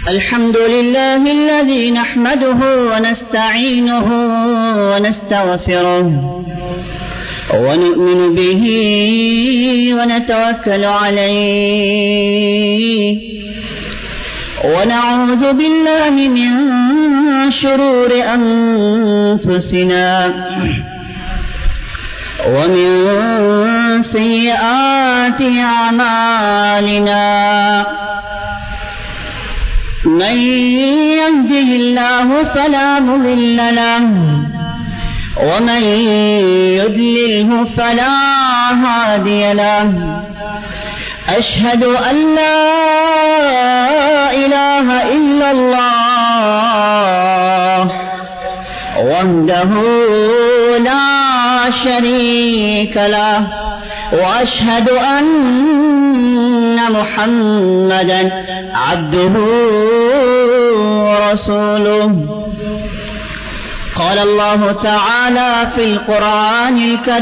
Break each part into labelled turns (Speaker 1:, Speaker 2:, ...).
Speaker 1: الحمد لله الذي نحمده ونستعينه ونستغفره ونؤمن به ونتوكل عليه ونعوذ بالله من شرور أنفسنا ومن سيئات أعمالنا من يهده الله فلا مضل له ومن يدلله فلا هادي له أشهد أن لا إله إلا الله وحده لا شريك له وأشهد أن محمدا عبده ورسوله قال الله تعالى في القرآن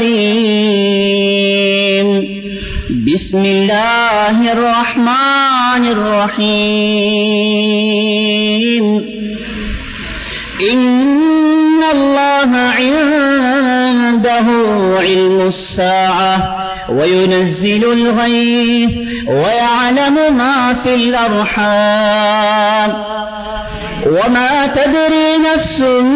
Speaker 1: الكريم بسم الله الرحمن الرحيم إن الله عنده علم الساعة وينزل الغيث ويعلم ما في الأرحام وما تدري نفس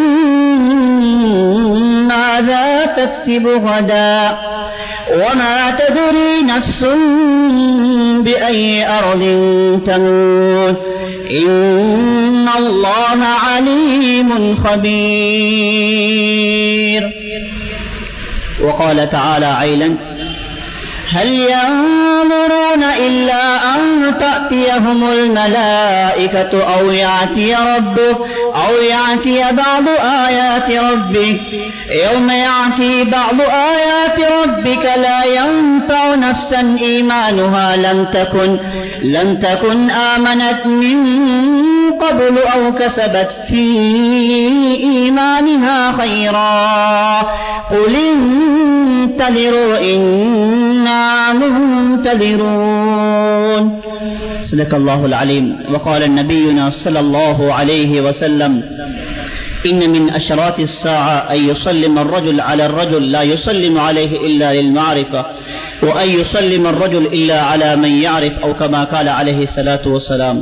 Speaker 1: ماذا تكسب غدا وما تدري نفس بأي أرض تموت إن الله عليم خبير وقال تعالى عيلا هل ينظرون إلا أن تأتيهم الملائكة أو يأتي ربك أو يأتي بعض آيات ربك يوم يأتي بعض آيات ربك لا ينفع نفسا إيمانها لم تكن لم تكن آمنت من قبل أو كسبت في إيمانها خيرا قل انتظروا إنا منتظرون صدق الله العليم وقال نبينا صلى الله عليه وسلم إن من أشراط الساعة أن يسلم الرجل على الرجل لا يسلم عليه إلا للمعرفة وأن يسلم الرجل إلا على من يعرف أو كما قال عليه الصلاة والسلام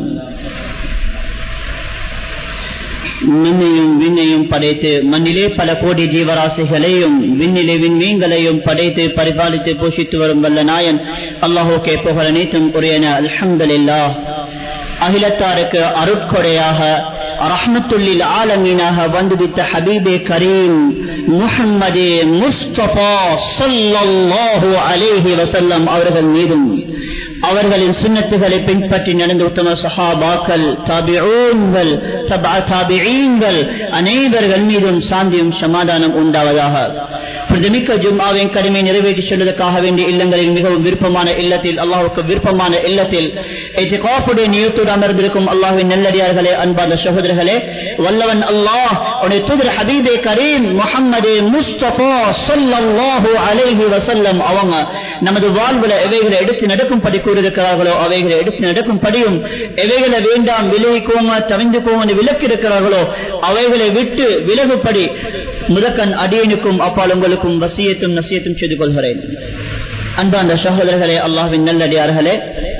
Speaker 1: மண்ணையும் விண்ணையும் படைத்து மண்ணிலே பல கோடி ஜீவராசிகளையும் விண்ணிலே விண்மீன்களையும் படைத்து பரிபாலித்து போஷித்து வரும் வல்ல நாயன் அல்லாஹோக்கே புகழ் அனைத்தும் உரியன அல்ஹம்துலில்லா அகிலத்தாருக்கு அருட்கொடையாக ரஹ்மத்துல்லில் ஆலமீனாக வந்துவித்த ஹபீபே கரீம் முஹம்மதே முஸ்தபா சல்லல்லாஹு அலைஹி வசல்லம் அவர்கள் மீதும் அவர்களின் சுண்ணத்துகளை பின்பற்றி நடந்த உத்தம சஹாபாக்கள் தாபிஊன்கள் தாபிஈன்கள் அனைவர்கள் மீதும் சாந்தியும் சமாதானம் உண்டாவதாக பிரதமிக்க ஜும்மாவின் கடமை நிறைவேற்றி செல்வதற்காக வேண்டிய இல்லங்களில் மிகவும் விருப்பமான இல்லத்தில் அல்லாஹுக்கு விருப்பமான இல்லத்தில் காப்புடைய நியத்தோடு அமர்ந்திருக்கும் அல்லாஹின் நெல்லடியார்களே அன்பான சகோதரர்களே வல்லவன் அல்லாஹ் உடைய தூதர் ஹபீபே கரீம் முகமது முஸ்தபா சொல்லல்லாஹு அலைஹி வசல்லம் அவங்க நமது வாழ்வுல எவைகளை எடுத்து நடக்கும்படி கூறியிருக்கிறார்களோ அவைகளை எடுத்து நடக்கும்படியும் எவைகளை வேண்டாம் விலகிக்கோங்க தவிந்துக்கோங்க விலக்கி இருக்கிறார்களோ அவைகளை விட்டு விலகுப்படி முதக்கன் அடியனுக்கும் அப்பால் உங்களுக்கும் வசியத்தும் நசியத்தும் செய்து கொள்கிறேன் அன்பாந்த சகோதரர்களே அல்லாஹின் நல்லடியார்களே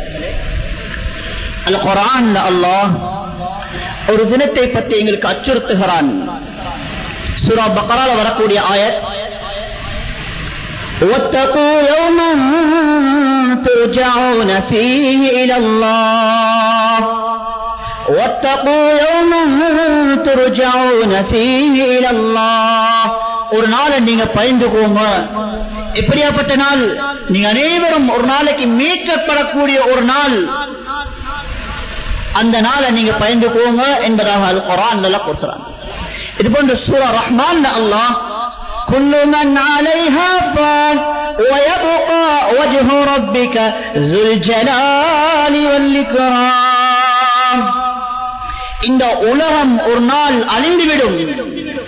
Speaker 1: அல் குரான் அல்லாஹ் ஒரு தினத்தை பற்றி எங்களுக்கு அச்சுறுத்துகிறான் சுரா பக்கரால வரக்கூடிய ஆயத் واتقوا يوما ترجعون فيه إلى الله واتقوا يوما ترجعون فيه إلى الله ஒரு நாளை நீங்க பயந்துக்கோங்க எப்படியாப்பட்ட நாள் நீங்க அனைவரும் ஒரு நாளைக்கு மீட்கப்படக்கூடிய ஒரு நாள் அந்த நாளை நீங்க பயந்துக்கோங்க என்பதாக அது குரான் கொடுக்கிறான் இது போன்ற சூரா ரஹ்மான் அல்லாஹ் كل من عليها فان ويبقى وجه ربك ذو الجلال والإكرام இந்த உலகம் ஒரு நாள் அழிந்துவிடும்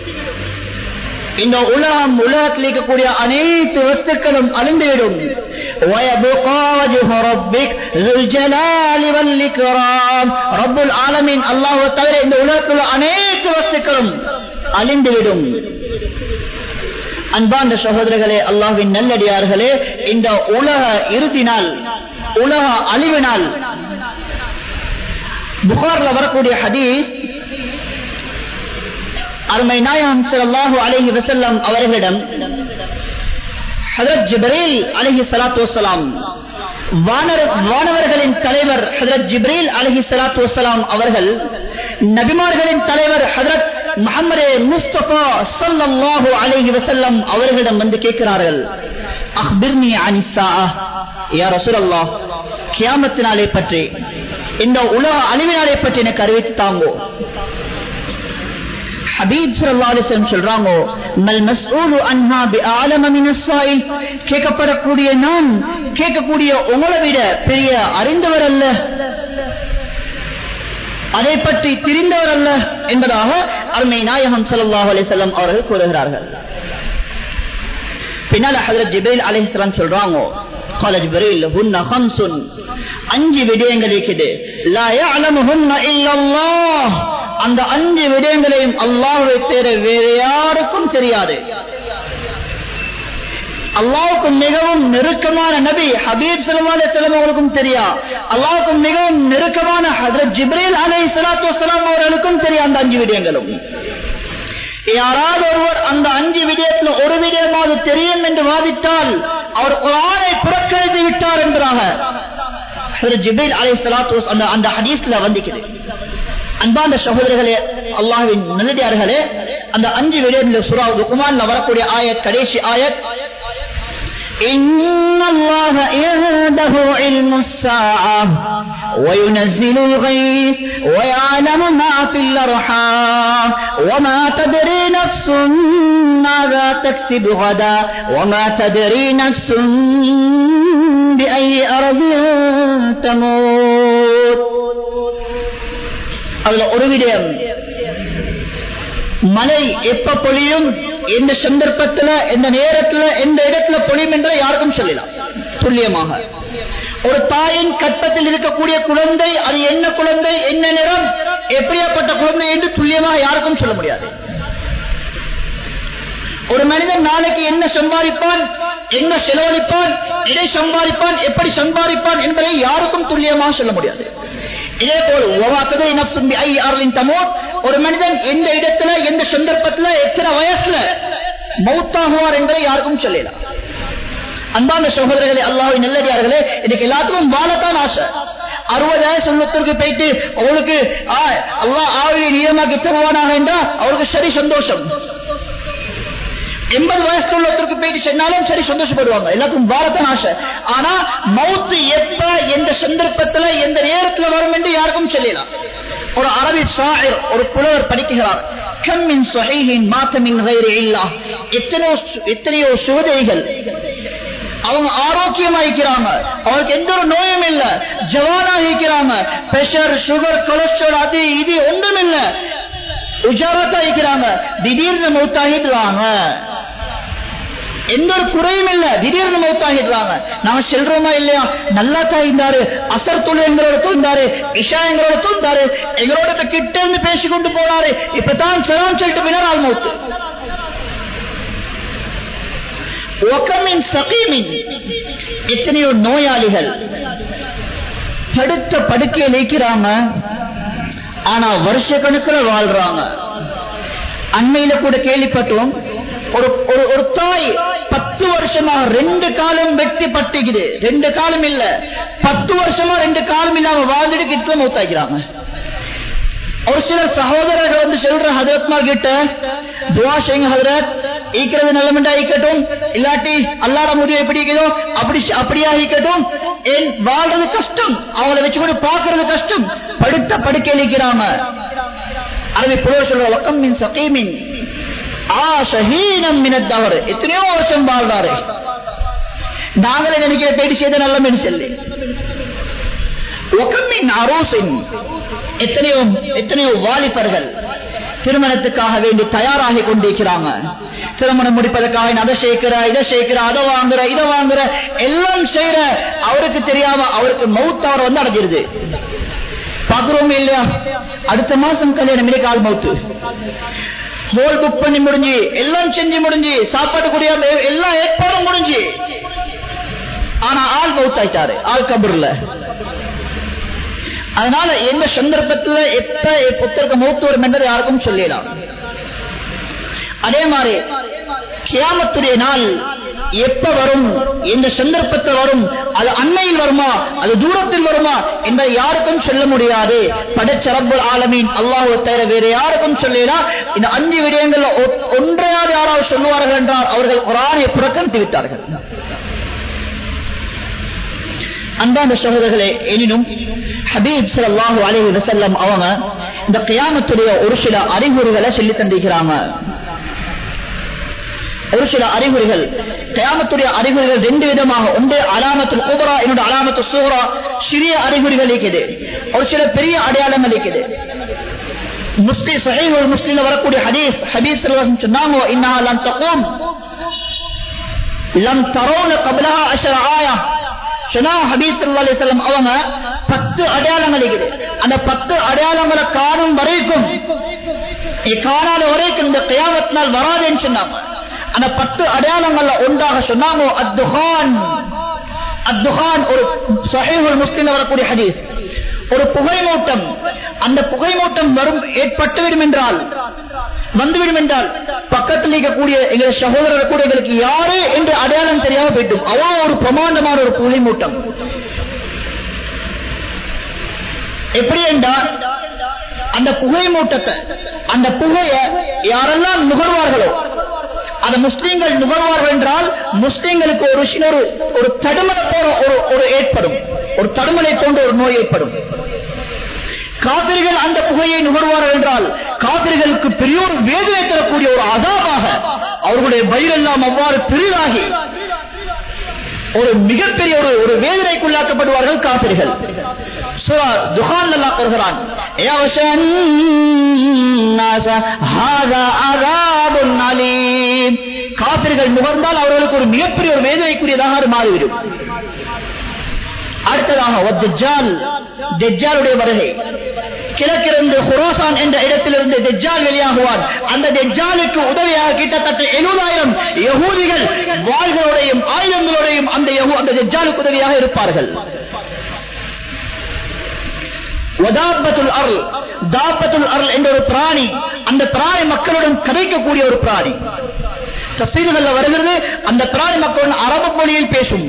Speaker 1: இந்த உலகம் உலகத்தில் இருக்கக்கூடிய அனைத்து வஸ்துக்களும் அழிந்துவிடும் ويبقى وجه ربك ذو الجلال والإكرام رب العالمين الله தவிர இந்த உலகத்தில் அனைத்து வஸ்துக்களும் அழிந்துவிடும் அன்பார்ந்த சகோதரர்களே அல்லாஹ்வின் நல்லடியார்களே இந்த உலக இறுதி நாள் உலக அழிவு நாள் புகார்ல வரக்கூடிய ஹதீஸ் அருமை நாயகம் ஸல்லல்லாஹு அலைஹி வஸல்லம் அவர்களிடம் ஹஜரத் ஜிப்ரீல் அலைஹி ஸலாத்து வஸலாம் வானர்- வானவர்களின் தலைவர் ஹஜரத் ஜிப்ரீல் அலைஹி ஸலாத்து வஸலாம் அவர்கள் நபிமார்களின் தலைவர் ஹஜரத் முஹம்மது முஸ்தபா ஸல்லல்லாஹு அலைஹி வஸல்லம் அவர்களிடம் வந்து கேட்கிறார்கள் அக்பிர்னி அனி ஸாஅ யா ரசூலல்லாஹ் கியாமத் நாளை பற்றி இந்த உலக அழிவினாலை பற்றி எனக்கு அறிவித்து தாங்கோ ஹபீப் ஸல்லல்லாஹு அலைஹி வஸல்லம் சொல்றாங்க மல் மஸ்ஊலு அன்ஹா பிஅலம மின் அஸ்ஸாயில் கேட்கப்படக்கூடிய நான் கேட்கக்கூடிய உங்களை விட பெரிய அறிந்தவர் அல்ல அதை பற்றி தெரிந்தவர் அல்ல என்பதாக அருமை நாயகம் ஸல்லல்லாஹு அலைஹி வஸல்லம் அவர்கள் கூறுகிறார்கள் பின்னால ஹஜரத் ஜிப்ரீல் அலைஹிஸ்ஸலாம் சொல்றாங்க قال جبريل هن خمس அஞ்சு விடயங்கள் இருக்குது لا يعلمهن الا الله அந்த அஞ்சு விடயங்களையும் அல்லாஹ்வை தவிர வேறு யாருக்கும் தெரியாது அல்லாவுக்கு மிகவும் நெருக்கமான நபி ஹபீப் ஸல்லல்லாஹு அலைஹி வஸல்லம் அவர்களுக்கும் தெரியா அல்லாவுக்கு மிகவும் நெருக்கமான ஹஜ்ரத் ஜிப்ரீல் அலைஹிஸ்ஸலாத்து வஸலாம் அவர்களுக்கும் தெரியும் அந்த அஞ்சு விடயங்களும் யாராவது ஒருவர் அந்த அஞ்சு விடயத்துல ஒரு விடயமாவது தெரியும் என்று வாதித்தால் அவர் குரானை புறக்கணித்து விட்டார் என்பதாக ஹஜ்ரத் ஜிப்ரீல் அலைஹிஸ்ஸலாத்து வஸ- அந்த அந்த ஹதீஸ்ல வந்திருக்குது அன்பாந்த சகோதரர்களே அல்லாஹ்வின் நல்லடியார்களே அந்த அஞ்சு விடயத்தில் சுறா குமான்ல வரக்கூடிய ஆயத் கடைசி ஆயத் إن الله عنده علم الساعة وينزل الغيث ويعلم ما في الأرحام وما تدري نفس ماذا تكسب غدا وما تدري نفس بأي أرض تموت அதுல ஒரு விடயம் மழை எப்ப பொழியும் எந்த சந்தர்ப்பத்துல எந்த நேரத்துல எந்த இடத்துல பொழியும் என்று யாருக்கும் சொல்லலாம் துல்லியமாக ஒரு தாயின் கட்டத்தில் இருக்கக்கூடிய குழந்தை அது என்ன குழந்தை என்ன நிறம் எப்படியாப்பட்ட குழந்தை என்று துல்லியமாக யாருக்கும் சொல்ல முடியாது ஒரு மனிதன் நாளைக்கு என்ன சம்பாதிப்பான் என்ன செலவழிப்பான் எதை சம்பாதிப்பான் எப்படி சம்பாதிப்பான் என்பதை யாருக்கும் துல்லியமாக சொல்ல முடியாது இதே போல் ஒவ்வாத்ததை நப்சும் ஐ ஆர்லின் தமோ ஒரு மனிதன் எந்த இடத்துல எந்த சந்தர்ப்பத்துல எத்தனை வயசுல மௌத்தாகுவார் என்பதை யாருக்கும் சொல்லலாம் அன்பான சகோதரர்களே அல்லாஹ்வின் நல்லடியார்களே இன்னைக்கு எல்லாத்துக்கும் வாழத்தான் ஆசை அறுபது வயசு உள்ளத்திற்கு போயிட்டு அவளுக்கு ஆ, அல்லாஹ் ஆவியை நீளமாக்கி தருவானாக என்றால் அவருக்கு சரி சந்தோஷம் எண்பது வயசு உள்ளத்திற்கு போயிட்டு சொன்னாலும் சரி சந்தோஷப்படுவாங்க எல்லாத்துக்கும் வாழத்தான் ஆசை ஆனா மவுத்து எப்ப எந்த சந்தர்ப்பத்துல எந்த நேரத்துல வரும் என்று யாருக்கும் சொல்லலாம் ஒரு அரபி ஷாயிர் ஒரு புலவர் படிக்கிறார் கம்மின் சொஹைஹின் மாத்தமின் கைரி இல்லா எத்தனையோ எத்தனையோ சுவதைகள் அவங்க ஆரோக்கியமா இருக்கிறாங்க அவங்களுக்கு எந்த ஒரு நோயும் இல்ல ஜவானா இருக்கிறாங்க பிரஷர் சுகர் கொலஸ்ட்ரால் அது இது ஒன்றும் இல்ல உஜாரத்தா இருக்கிறாங்க திடீர்னு மௌத்தாகிடுவாங்க எந்த ஒரு குறையும் இல்ல திடீர்னு மௌத்தாகிடுறாங்க நாம செல்றோமா இல்லையா நல்லா தான் இருந்தாரு அசர் தொழில் எங்களோட தொந்தாரு இஷா எங்களோட தொந்தாரு எங்களோட இப்ப கிட்ட இருந்து பேசி கொண்டு போனாரு இப்பதான் செலாம் சொல்லிட்டு பின்னர் ஆள் மௌத்து ஒக்கமின் சகீமின் எத்தனையோ நோயாளிகள் படுத்த படுக்கையில் இருக்கிறாங்க ஆனா வருஷ கணக்கில் வாழ்றாங்க அண்மையில கூட கேள்விப்பட்டோம் ஒரு ஒரு ஒரு தாய் பத்து வருஷமா ரெண்டு காலம் வெட்டி பட்டுக்குது ரெண்டு காலம் இல்ல பத்து வருஷமா ரெண்டு காலம் இல்லாம வாழ்ந்துட்டு கிட்ட மூத்தாக்கிறாங்க ஒரு சில சகோதரர்கள் வந்து சொல்ற ஹதரத்மார் கிட்ட துவா செய்யுங்க ஹதரத் ஈக்கிறது நல்லமெண்டா ஈக்கட்டும் இல்லாட்டி அல்லாட முடிவு எப்படி இருக்குதோ அப்படி அப்படியா ஈக்கட்டும் ஏன் வாழ்றது கஷ்டம் அவங்கள வச்சு கூட பாக்குறது கஷ்டம் படுத்த படுக்கை நிற்கிறாங்க அரபி புலவர் சொல்ற வக்கம் மின் சகீமின் ஆ ஷஹீனம் மினத்தவர் எத்தனையோ வருஷம் வாழ்றாரு நாங்களே நினைக்கிற பேடி செய்த நல்ல சொல்லி ஒக்கமின் அரோசின் எத்தனையோ எத்தனையோ வாலிபர்கள் திருமணத்துக்காக வேண்டி தயாராகி கொண்டிருக்கிறாங்க திருமணம் முடிப்பதற்காக அதை சேர்க்கிற இதை சேர்க்கிற அதை வாங்குற இதை வாங்குற எல்லாம் செய்யற அவருக்கு தெரியாம அவருக்கு மவுத் அவர் வந்து அடைஞ்சிருது பாக்குறோமே இல்லையா அடுத்த மாசம் கல்யாணம் இல்லை கால் மவுத்து ஹோல் புக் பண்ணி முடிஞ்சு எல்லாம் செஞ்சு முடிஞ்சு சாப்பாடு கூடிய எல்லா ஏற்பாடும் முடிஞ்சு ஆனா ஆள் மவுத் ஆயிட்டாரு ஆள் கபூர்ல அதனால எந்த சந்தர்ப்பத்துல எப்ப புத்தருக்கு மௌத்து வரும் என்பதை யாருக்கும் சொல்லிடலாம் அதே மாதிரி கியாமத்துடைய நாள் எப்ப வரும் எந்த சந்தர்ப்பத்தில் வரும் அது அண்மையில் வருமா அது தூரத்தில் வருமா என்பதை யாருக்கும் சொல்ல முடியாது படைச்சரப்பு ஆலமீன் அல்லாஹு தவிர வேற யாருக்கும் சொல்லலாம் இந்த அஞ்சு விடயங்கள் ஒன்றையாவது யாராவது சொல்லுவார்கள் என்றால் அவர்கள் குரானை புறக்கணித்து விட்டார்கள் அன்பான சகோதரர்களே எனினும் ஹபீப் சல்லாஹூ அலஹி வசல்லம் அவங்க இந்த கியாமத்துடைய ஒரு சில அறிகுறிகளை சொல்லி தந்திருக்கிறாங்க ஒரு சில அறிகுறிகள் கியாமத்துடைய அறிகுறிகள் ரெண்டு விதமாக ஒன்று அலாமத்து கூபரா என்னோட அலாமத்து சூரா சிறிய அறிகுறிகள் இருக்குது ஒரு சில பெரிய அடையாளங்கள் இருக்குது முஸ்லிம் சஹீஹ் முஸ்லிம்ல வரக்கூடிய ஹதீஸ் ஹபீஸ் சொன்னாங்க இன்னா லம் தகும் லம் தரோன கபலா அஷர ஆயா அவங்க பத்து அடையாளங்கள் இருக்குது அந்த பத்து அடையாளங்களை காணும் வரைக்கும் காணாத வரைக்கும் இந்த கயாமத்தினால் வராதுன்னு சொன்னாங்க அந்த பத்து அடையாளங்கள்ல ஒன்றாக சொன்னாங்க அத்துஹான் அத்துஹான் ஒரு சஹீஹுல் முஸ்லிம் வரக்கூடிய ஹதீஸ் ஒரு புகை மூட்டம் அந்த புகை மூட்டம் வரும் ஏற்பட்டுவிடும் என்றால் வந்துவிடும் என்றால் பக்கத்தில் இருக்கக்கூடிய எங்கள் சகோதரர் கூட எங்களுக்கு யாரு என்று அடையாளம் தெரியாம போயிட்டும் அவா ஒரு பிரமாண்டமான ஒரு புகை மூட்டம் எப்படி என்றால் அந்த புகை மூட்டத்தை அந்த புகைய யாரெல்லாம் நுகர்வார்களோ அந்த முஸ்லீம்கள் நுகர்வார்கள் என்றால் முஸ்லீம்களுக்கு ஒரு ஒரு ஒரு தடுமலை போல ஒரு ஒரு ஏற்படும் ஒரு தடுமலை போன்ற ஒரு நோய் ஏற்படும் காவிரிகள் அந்த புகையை நுகர்வார்கள் என்றால் காவிரிகளுக்கு பெரிய ஒரு வேதனை தரக்கூடிய ஒரு அதாபாக அவர்களுடைய பயிரெல்லாம் அவ்வாறு பெரிதாகி ஒரு மிகப்பெரிய ஒரு ஒரு வேதனைக்குள்ளாக்கப்படுவார்கள் காபிர்கள் துகான் நல்லா கூறுகிறான் காபிர்கள் நுகர்ந்தால் அவர்களுக்கு ஒரு மிகப்பெரிய ஒரு வேதனைக்குரியதாக அது மாறிவிடும் அடுத்ததாக தெஜ்ஜாலுடைய வருகை கிழக்கிருந்து ஹுரோசான் என்ற இடத்திலிருந்து தெஜ்ஜால் வெளியாகுவார் அந்த தெஜ்ஜாலுக்கு உதவியாக கிட்டத்தட்ட எழுபதாயிரம் யகூதிகள் வாள்களோடையும் ஆயுதங்களோடையும் அந்த அந்த தெஜ்ஜாலுக்கு உதவியாக இருப்பார்கள் அருள் தாபத்துல் அருள் என்ற ஒரு பிராணி அந்த பிராணி மக்களுடன் கதைக்கக்கூடிய ஒரு பிராணி தசீல்கள் வருகிறது அந்த பிராணி மக்களுடன் அரபு மொழியில் பேசும்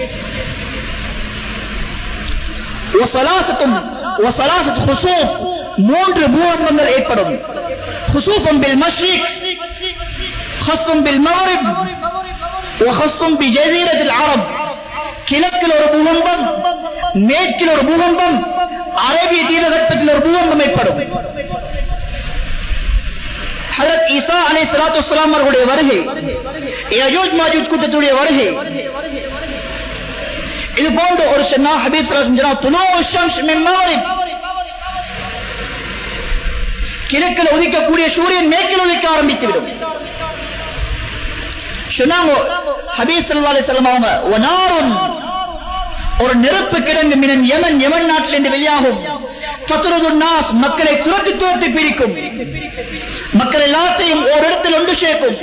Speaker 1: மூன்று பூகம்பங்கள் ஏற்படும் பில் மஷ்ரிக் ஹஸ்தும் பில் மகரிப் وخصم بجزيرة العرب கிழக்கில் ஒரு பூகம்பம் மேற்கில் ஒரு பூகம்பம் அரேபிய தீபகற்பத்தில் ஒரு பூகம்பம் ஏற்படும் ஹரத் ஈசா அலை சலாத்து வலாம் அவர்களுடைய வருகை யஜூஜ் மாஜூஜ் கூட்டத்துடைய வருகை இது போன்ற ஒரு சொன்னா ஹபீப் கிழக்கில் உதிக்கக்கூடிய சூரியன் மேற்கில் உதிக்க ஆரம்பித்துவிடும் சொன்னாங்க ஹபீஸ் அவங்க ஒனாரும் ஒரு நெருப்பு கிடங்கு மினன் யமன் யமன் நாட்டில் இருந்து வெளியாகும் நாஸ் மக்களை துரத்தி துரத்தி பிரிக்கும் மக்கள் எல்லாத்தையும் ஒரு இடத்தில் ஒன்று சேர்க்கும்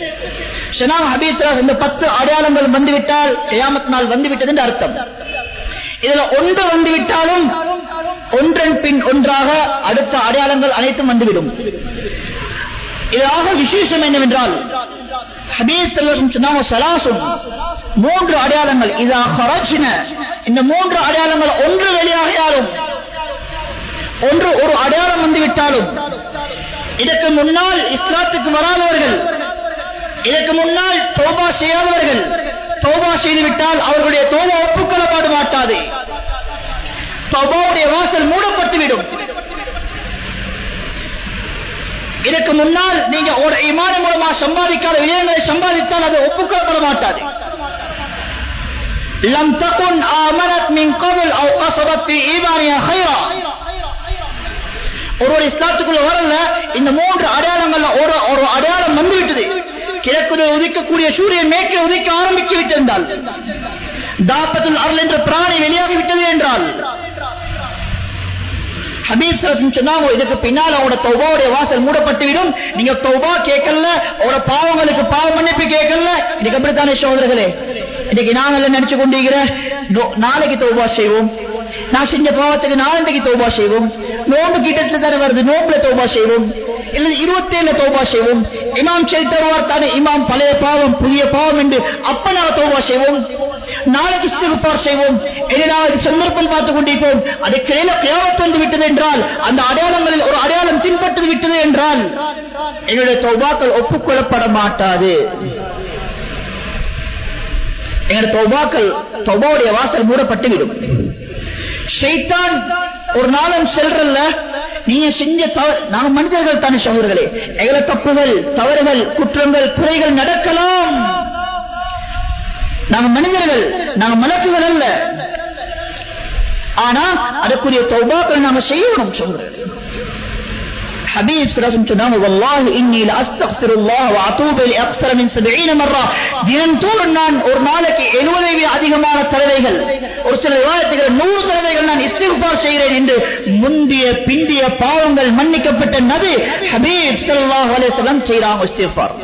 Speaker 1: இந்த பத்து அடையாளங்கள் வந்துவிட்டால் கியாமத் நாள் வந்துவிட்டது என்று அர்த்தம் இதுல ஒன்று வந்துவிட்டாலும் ஒன்றன் பின் ஒன்றாக அடுத்த அடையாளங்கள் அனைத்தும் வந்துவிடும் இதாக விசேஷம் என்னவென்றால் மூன்று அடையாளங்கள் இந்த மூன்று அடையாளங்கள் ஒன்று வெளியாகியாலும் ஒன்று ஒரு அடையாளம் வந்துவிட்டாலும் இதற்கு முன்னால் இஸ்லாத்துக்கு வராதவர்கள் இதற்கு முன்னால் தோபா செய்யாதவர்கள் தோபா செய்துவிட்டால் அவர்களுடைய தோபா ஒப்புக்கொள்ளப்பட மாட்டாது தோபாவுடைய வாசல் மூடப்பட்டுவிடும் இதற்கு முன்னால் நீங்க ஒரு இமான மூலமா சம்பாதிக்காத விஜயங்களை சம்பாதித்தால் அது ஒப்புக்கொள்ளப்பட மாட்டாது لم تكن آمنت من قبل أو قصدت في إيمانها خيرا ஒருவர் இஸ்லாத்துக்குள்ள வரல இந்த மூன்று அடையாளங்கள்ல ஒரு ஒரு அடையாளம் வந்து விட்டது கிழக்கு உதிக்கக்கூடிய சூரியன் மேற்கே உதிக்க ஆரம்பித்து விட்டிருந்தால் தாப்பத்தில் அருள் என்ற பிராணி வெளியாகி விட்டது என்றால் ஹபீப் சரத் சொன்னாங்க இதுக்கு பின்னால் அவங்களோட தௌபாவுடைய வாசல் மூடப்பட்டுவிடும் நீங்க தௌபா கேட்கல அவரோட பாவங்களுக்கு பாவ மன்னிப்பு கேட்கல இதுக்கு அப்படித்தானே சோதரர்களே இன்னைக்கு நாங்கள் நினைச்சு கொண்டிருக்கிற நாளைக்கு தௌபா செய்வோம் நான் செஞ்ச பாவத்துக்கு நாளைக்கு தௌபா செய்வோம் நோம்பு கிட்டத்துல தானே வருது நோம்புல தௌபா செய்வோம் இல்ல இருபத்தி ஏழுல தௌபா செய்வோம் இமாம் செல் தருவார் தானே இமாம் பழைய பாவம் புதிய பாவம் என்று அப்ப நாங்கள் தௌபா செய்வோம் நாளைக்கு இஸ்திகுபார் செய்வோம் ஏதாவது சந்தர்ப்பம் பார்த்துக் கொண்டிருப்போம் அதுக்கிடையில கியாமத் வந்து விட்டது என்றால் அந்த அடையாளங்களில் ஒரு அடையாளம் பின்பற்றது விட்டது என்றால் எங்களுடைய தௌபாக்கள் ஒப்புக்கொள்ளப்பட மாட்டாது எங்களுடைய தௌபாக்கள் தௌபாவுடைய வாசல் மூடப்பட்டுவிடும் ஷைத்தான் ஒரு நாளும் செல்றல்ல நீங்க செஞ்ச தவறு நாங்க மனிதர்கள் தானே சகோதரர்களே எங்களை தப்புகள் தவறுகள் குற்றங்கள் குறைகள் நடக்கலாம் நாங்க மனிதர்கள் நாங்க மலக்குகள் அல்ல ஆனா அதுக்குரிய தௌபாக்கள் நாங்க செய்யணும் சொல்றேன் حبيب صلى الله عليه وسلم والله إني لأستغفر الله وأتوب لأكثر من سبعين مرة தினந்தோறும் நான் ஒரு நாளைக்கு எழுபதை விட அதிகமான தடவைகள் ஒரு சில விவாதத்துகள் நூறு தடவைகள் நான் இஸ்திகுபார் செய்கிறேன் என்று முந்திய பிந்திய பாவங்கள் மன்னிக்கப்பட்ட நபி ஹபீப் ஸல்லல்லாஹு அலைஹி வஸல்லம் செய்றாங்க இஸ்திகுபார்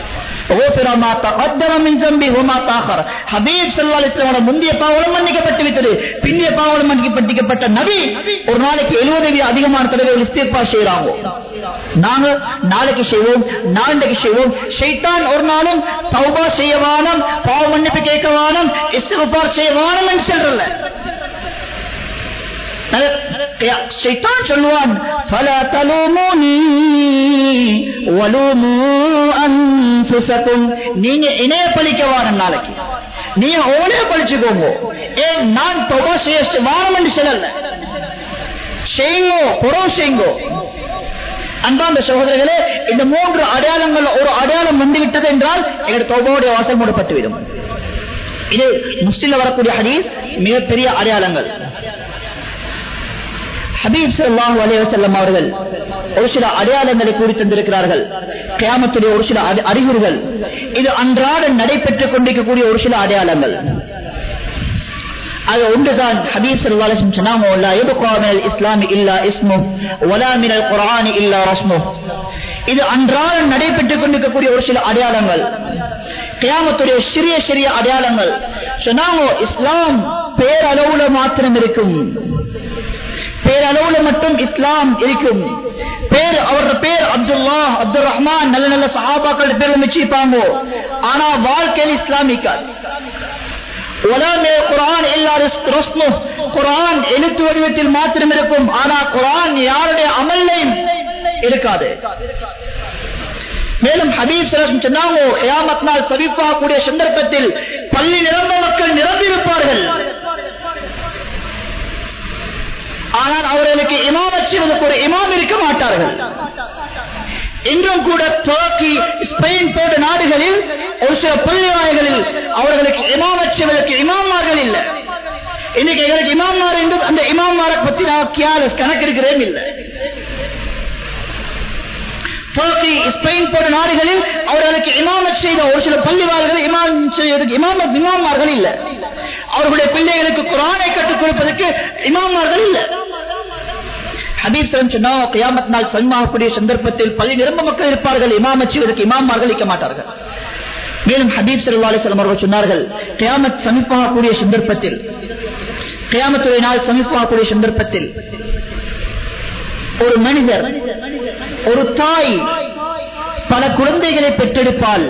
Speaker 1: முந்தைய பாவலம் மன்னிக்கப்பட்டு விட்டது பிந்திய பாவலம் மன்னிக்கப்பட்டிருக்கப்பட்ட நபி ஒரு நாளைக்கு எழுபது அதிகமான தடவை இஸ்திஃபா செய்யறாங்க நாங்க நாளைக்கு செய்வோம் நாளைக்கு செய்வோம் ஷைத்தான் ஒரு நாளும் தௌபா செய்ய வானம் பாவ மன்னிப்பு கேட்க வானம் இஸ்திஃபார் செய்ய வானம் என்று சொல்றல ஷைத்தான் சொல்லுவான் فلا تلوموني ولوموا انفسكم நீங்க இணைய பழிக்க வாரம் நாளைக்கு நீங்க ஓனே பழிச்சுக்கோங்க ஏன் நான் தொகை செய்ய வாரம் என்று சொல்லல செய்யுங்கோ புறம் செய்யுங்கோ அன்பாந்த சகோதரர்களே இந்த மூன்று அடையாளங்கள் ஒரு அடையாளம் வந்துவிட்டது என்றால் எங்களுடைய தொகையுடைய வாசல் மூடப்பட்டுவிடும் இது முஸ்லிம்ல வரக்கூடிய ஹதீஸ் மிகப்பெரிய அடையாளங்கள் ஹபீப் சல்லாஹூ அலைவசல்லம் அவர்கள் ஒரு சில அடையாளங்களை கூறி தந்திருக்கிறார்கள் கியாமத்துடைய ஒரு சில அறிகுறிகள் இது அன்றாட நடைபெற்றுக் கொண்டிருக்கக்கூடிய ஒரு சில அடையாளங்கள் அது ஒன்றுதான் ஹபீப் சல்லாஹம் சொன்னாங்க இஸ்லாமி இல்லா இஸ்மு ஒலா மினல் குரானி இல்லா ரஸ்மு இது அன்றாட நடைபெற்றுக் கொண்டிருக்கக்கூடிய ஒரு சில அடையாளங்கள் கியாமத்துடைய சிறிய சிறிய அடையாளங்கள் சொன்னாங்க இஸ்லாம் பேரளவுல மாத்திரம் இருக்கும் பேரளவுல மட்டும் இஸ்லாம் இருக்கும் பேர் அவரோட பேர் அப்துல்லா அப்துல் ரஹ்மான் நல்ல நல்ல சஹாபாக்கள் பேர் வச்சிருப்பாங்க ஆனா வாழ்க்கையில் இஸ்லாமிக்காது உலமே குரான் எல்லாரும் குரான் எழுத்து வடிவத்தில் மாத்திரம் இருக்கும் ஆனா குரான் யாருடைய அமல்லையும் இருக்காது மேலும் ஹபீப் சலம் சொன்னாங்க கியாமத் நாள் சவிப்பாகக்கூடிய சந்தர்ப்பத்தில் பள்ளி நிரம்ப மக்கள் நிரம்பியிருப்பார்கள் ஆனால் அவர்களுக்கு இமாமத் செய்வதற்கு ஒரு இமாம் இருக்க மாட்டார்கள் இன்றும் கூட துவக்கி ஸ்பெயின் போன்ற நாடுகளில் ஒரு சில பள்ளிவாய்களில் அவர்களுக்கு இமாமத் செய்வதற்கு இமாமார்கள் இல்லை இன்னைக்கு எங்களுக்கு இமாமார் என்று அந்த இமாமாரை பத்தி நான் கியாலஸ் கணக்கு இருக்கிறேன் இல்லை துவக்கி ஸ்பெயின் போன்ற நாடுகளில் அவர்களுக்கு இமாமத் செய்த ஒரு சில பள்ளிவார்கள் இமாம் செய்வதற்கு இமாமத் இமாமார்கள் இல்லை அவர்களுடைய பிள்ளைகளுக்கு குரானை கற்றுக் கொடுப்பதற்கு இமாமார்கள் இல்லை ஹபீப் சொன்னா கியாமத் நாள் சன்மாகக்கூடிய சந்தர்ப்பத்தில் பள்ளி நிரம்ப மக்கள் இருப்பார்கள் இமாமத் செய்வதற்கு இமாமார்கள் இருக்க மாட்டார்கள் மேலும் ஹபீப் சல்லா அலிஸ்லாம் அவர்கள் சொன்னார்கள் கியாமத் சமீபமாகக்கூடிய சந்தர்ப்பத்தில் கியாமத்துடைய நாள் சமீபமாகக்கூடிய சந்தர்ப்பத்தில் ஒரு மனிதர் ஒரு தாய் பல குழந்தைகளை பெற்றெடுப்பால்